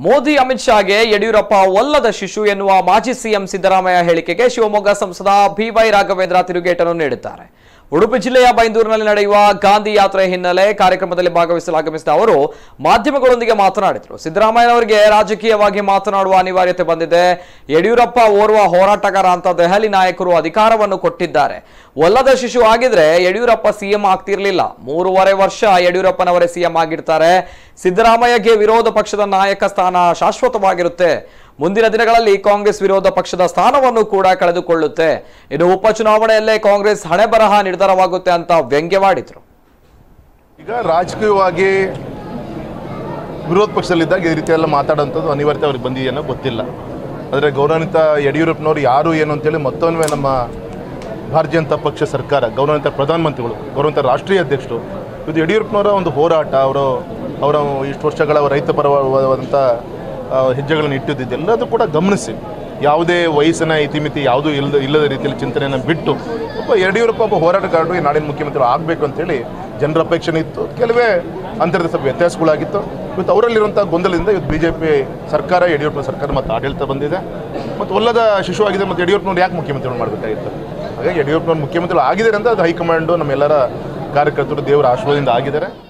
ಮೋದಿ ಅಮಿತ್ ಶಾಗೆ ಯಡಿಯೂರಪ್ಪ ಒಲ್ಲದ ಶಿಶು ಎನ್ನುವ ಮಾಜಿ ಸಿಎಂ ಸಿದ್ದರಾಮಯ್ಯ ಹೇಳಿಕೆಗೆ ಶಿವಮೊಗ್ಗ ಸಂಸದ ಬಿವೈ ರಾಘವೇಂದ್ರ ತಿರುಗೇಟನ್ನು ನೀಡಿದ್ದಾರೆ ಉಡುಪಿ ಜಿಲ್ಲೆಯ ಬೈಂದೂರಿನಲ್ಲಿ ನಡೆಯುವ ಗಾಂಧಿ ಯಾತ್ರೆ ಹಿನ್ನೆಲೆ ಕಾರ್ಯಕ್ರಮದಲ್ಲಿ ಭಾಗವಹಿಸಲು ಆಗಮಿಸಿದ ಅವರು ಮಾಧ್ಯಮಗಳೊಂದಿಗೆ ಮಾತನಾಡಿದರು ಸಿದ್ದರಾಮಯ್ಯನವರಿಗೆ ರಾಜಕೀಯವಾಗಿ ಮಾತನಾಡುವ ಅನಿವಾರ್ಯತೆ ಬಂದಿದೆ ಯಡಿಯೂರಪ್ಪ ಓರ್ವ ಹೋರಾಟಗಾರ ಅಂತ ದೆಹಲಿ ನಾಯಕರು ಅಧಿಕಾರವನ್ನು ಕೊಟ್ಟಿದ್ದಾರೆ ಒಲ್ಲದ ಶಿಶು ಆಗಿದ್ರೆ ಯಡಿಯೂರಪ್ಪ ಸಿಎಂ ಆಗ್ತಿರ್ಲಿಲ್ಲ ಮೂರುವರೆ ವರ್ಷ ಯಡಿಯೂರಪ್ಪನವರೇ ಸಿಎಂ ಆಗಿರ್ತಾರೆ ಸಿದ್ದರಾಮಯ್ಯಗೆ ವಿರೋಧ ಪಕ್ಷದ ನಾಯಕ ಸ್ಥಾನ ಶಾಶ್ವತವಾಗಿರುತ್ತೆ ಮುಂದಿನ ದಿನಗಳಲ್ಲಿ ಕಾಂಗ್ರೆಸ್ ವಿರೋಧ ಪಕ್ಷದ ಸ್ಥಾನವನ್ನು ಕೂಡ ಕಳೆದುಕೊಳ್ಳುತ್ತೆ ಇನ್ನು ಉಪಚುನಾವಣೆಯಲ್ಲೇ ಕಾಂಗ್ರೆಸ್ ಹಣೆ ಬರಹ ನಿರ್ಧಾರವಾಗುತ್ತೆ ಅಂತ ವ್ಯಂಗ್ಯವಾಡಿದ್ರು ಈಗ ರಾಜಕೀಯವಾಗಿ ವಿರೋಧ ಪಕ್ಷದಲ್ಲಿದ್ದಾಗ ಈ ರೀತಿ ಎಲ್ಲ ಮಾತಾಡೋಂಥದ್ದು ಅನಿವಾರ್ಯತೆ ಅವ್ರಿಗೆ ಬಂದಿದೆಯನ್ನೋ ಗೊತ್ತಿಲ್ಲ ಆದರೆ ಗೌರವಾನ್ವಿತ ಯಡಿಯೂರಪ್ಪನವರು ಯಾರು ಏನು ಅಂತೇಳಿ ಮತ್ತೊಮ್ಮೆ ನಮ್ಮ ಭಾರತೀಯ ಜನತಾ ಪಕ್ಷ ಸರ್ಕಾರ ಗೌರವಾನ್ವಿತ ಪ್ರಧಾನಮಂತ್ರಿಗಳು ಗೌರವಾನ್ವಿತ ರಾಷ್ಟ್ರೀಯ ಅಧ್ಯಕ್ಷರು ಇದು ಯಡಿಯೂರಪ್ಪನವರ ಒಂದು ಹೋರಾಟ ಅವರು ಅವರ ಇಷ್ಟು ವರ್ಷಗಳ ರೈತ ಪರವಾದಂಥ ಆ, ಹೆಜ್ಜೆಗಳನ್ನು ಇಟ್ಟಿದ್ದು ಎಲ್ಲದೂ ಕೂಡ ಗಮನಿಸಿ ಯಾವುದೇ ವಯಸ್ಸಿನ ಇತಿಮಿತಿ ಯಾವುದೂ ಇಲ್ಲದ ಇಲ್ಲದ ರೀತಿಯಲ್ಲಿ ಚಿಂತನೆಯನ್ನು ಬಿಟ್ಟು ಒಬ್ಬ ಯಡಿಯೂರಪ್ಪ ಒಬ್ಬ ಹೋರಾಟಗಾರರು ಈ ನಾಡಿನ ಮುಖ್ಯಮಂತ್ರಿ ಆಗಬೇಕು ಅಂತೇಳಿ ಜನರ ಅಪೇಕ್ಷಣೆ ಇತ್ತು ಕೆಲವೇ ಅಂತರದ ಸ್ವಲ್ಪ ವ್ಯತ್ಯಾಸಗಳಾಗಿತ್ತು ಇವತ್ತು ಅವರಲ್ಲಿರುವಂಥ ಗೊಂದಲದಿಂದ ಇವತ್ತು ಬಿ ಜೆ ಪಿ ಸರ್ಕಾರ ಯಡಿಯೂರಪ್ಪ ಸರ್ಕಾರ ಮತ್ತು ಆಡಳಿತ ಬಂದಿದೆ ಮತ್ತು ಒಲ್ಲದ ಶಿಶು ಆಗಿದೆ ಮತ್ತು ಯಡಿಯೂರಪ್ಪನವ್ರು ಯಾಕೆ ಮುಖ್ಯಮಂತ್ರಿಗಳು ಮಾಡಬೇಕಾಗಿತ್ತು ಹಾಗಾಗಿ ಯಡಿಯೂರಪ್ಪನವ್ರು ಮುಖ್ಯಮಂತ್ರಿಗಳು ಆಗಿದ್ದಾರೆ ಅಂತ ಅದು ಹೈಕಮಾಂಡು ನಮ್ಮೆಲ್ಲರ ಕಾರ್ಯಕರ್ತರು ದೇವರ ಆಶ್ವಾದಿಂದ ಆಗಿದ್ದಾರೆ